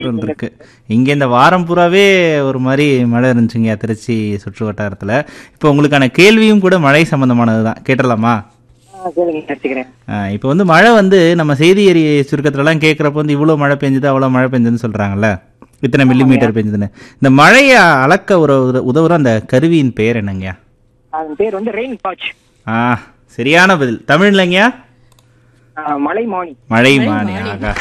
இருக்கு இங்க இந்த வாரம் பூராவே ஒரு மாதிரி மழை இருந்துச்சுங்க திருச்சி சுற்று வட்டாரத்துல இப்போ உங்களுக்கான கேள்வியும் கூட மழை சம்பந்தமானது தான் கேட்டலாமா ஆ, சரிங்க எடுத்துக்கிறேன் இப்போ வந்து மழை வந்து நம்ம செய்தி எரி சுருக்கத்துலலாம் கேட்குறப்ப வந்து இவ்வளோ மழை பெஞ்சுது அவ்வளோ மழை பெஞ்சுதுன்னு சொல்கிறாங்கல்ல இத்தனை மில்லி மீட்டர் பெஞ்சுதுன்னு இந்த மழையை அளக்க ஒரு உத- உதவுற அந்த கருவியின் பெயர் என்னங்கய்யா அதன் பேர் வந்து ரெயின் வாட்ச் ஆ சரியான பதில் தமிழ்லங்கய்யா மலை மானி மழை மானி ஆகா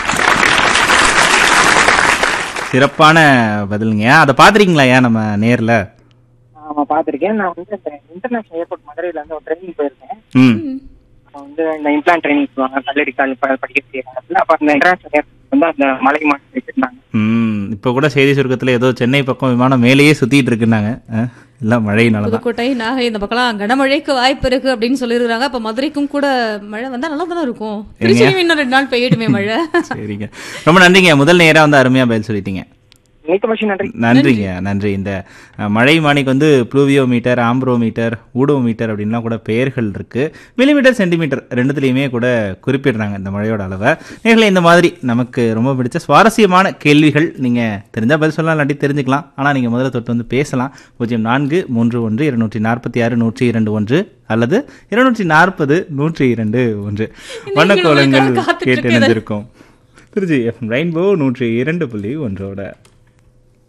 சிறப்பான பதிலுங்கய்யா அதை பார்த்துருக்கீங்களா ஏன் நம்ம நேரில் ஆமா பாத்திருக்கேன் நான் வந்து இந்த இன்டர்நேஷனல் ஏர்போர்ட் மதுரையில இருந்து ஒரு ட்ரைனிங் போயிருக்கேன் ம் அப்ப வந்து இந்த இம்ப்ளான் ட்ரைனிங் சொல்லுவாங்க கல்லடி கால் ப- படிக்கக்கூடிய இடத்துல அப்ப அந்த இன்டர்நேஷனல் ஏர்போர்ட் வந்து அந்த மலை மானி வச்சிருந்தாங்க ம் இப்போ கூட செய்தி சுருக்கத்தில் ஏதோ சென்னை பக்கம் விமானம் மேலேயே சுற்றிட்டு இருக்குன்னாங்க ஆ, எல்லாம் மழையினால தான் புதுக்கோட்டை நாகை இந்த பக்கம்லாம் கனமழைக்கு வாய்ப்பு இருக்கு அப்படின்னு சொல்லியிருக்காங்க அப்ப மதுரைக்கும் கூட மழை வந்தா நல்லா தானே இருக்கும் திருச்சியும் இன்னும் ரெண்டு நாள் பெய்யடுமே மழை சரிங்க ரொம்ப நன்றிங்க முதல் நேராக வந்து அருமையாக பதில் சொல்லிட்டீங்க மிக்க மகிழ்ச்சி நன்றி நன்றிங்க நன்றி இந்த அஹ், மழை மானிக்கு வந்து ப்ளூவியோமீட்டர் ஆம்ப்ரோமீட்டர் ஊடோமீட்டர் அப்படின்லாம் கூட பெயர்கள் இருக்கு மில்லிமீட்டர் சென்டிமீட்டர் ரெண்டுத்துலேயுமே கூட குறிப்பிடுறாங்க இந்த மழையோட அளவை நேர்களை இந்த மாதிரி நமக்கு ரொம்ப பிடிச்ச சுவாரஸ்யமான கேள்விகள் நீங்கள் தெரிஞ்சால் பதில் சொல்லலாம் இல்லாட்டி தெரிஞ்சுக்கலாம் ஆனால் நீங்கள் முதல்ல தொட்டு வந்து பேசலாம் பூஜ்ஜியம் நான்கு மூன்று ஒன்று இருநூற்றி நாற்பத்தி ஆறு நூற்றி இரண்டு ஒன்று அல்லது இருநூற்றி நாற்பது நூற்றி இரண்டு ஒன்று வண்ணக்கோலங்கள் காத்துட்டு கேட்டு இருக்குது. இணைஞ்சிருக்கோம் திருச்சி எஃப்எம் ரெயின்போ நூற்றி இரண்டு புள்ளி ஒன்றோட